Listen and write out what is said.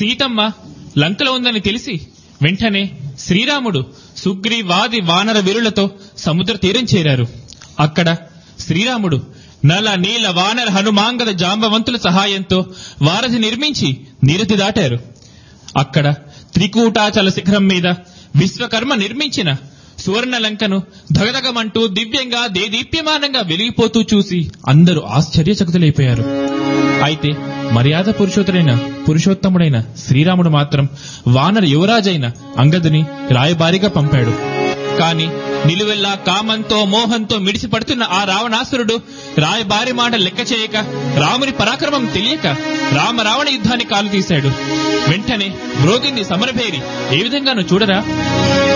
సీతమ్మ లంకలో ఉందని తెలిసి వెంటనే శ్రీరాముడు సుగ్రీవాది వానర వీరులతో సముద్ర తీరం చేరారు అక్కడ శ్రీరాముడు నల నీల వానర హనుమాంగద జాంబవంతుల సహాయంతో వారధి నిర్మించి నీరతి దాటారు అక్కడ త్రికూటాచల శిఖరం మీద విశ్వకర్మ నిర్మించిన సువర్ణ లంకను ధగధగమంటూ దివ్యంగా దేదీప్యమానంగా వెలిగిపోతూ చూసి అందరూ ఆశ్చర్యచకితులైపోయారు అయితే మర్యాద పురుషోత్తరైన పురుషోత్తముడైన శ్రీరాముడు మాత్రం వానర యువరాజైన అంగదుని రాయబారిగా పంపాడు కాని నిలువెల్లా కామంతో మోహంతో మిడిసిపడుతున్న ఆ రావణాసురుడు రాయబారి మాట లెక్క చేయక రాముని పరాక్రమం తెలియక రామ రావణ యుద్ధాన్ని కాలు తీశాడు వెంటనే మ్రోగింది సమరభేరి ఏ విధంగానూ చూడరా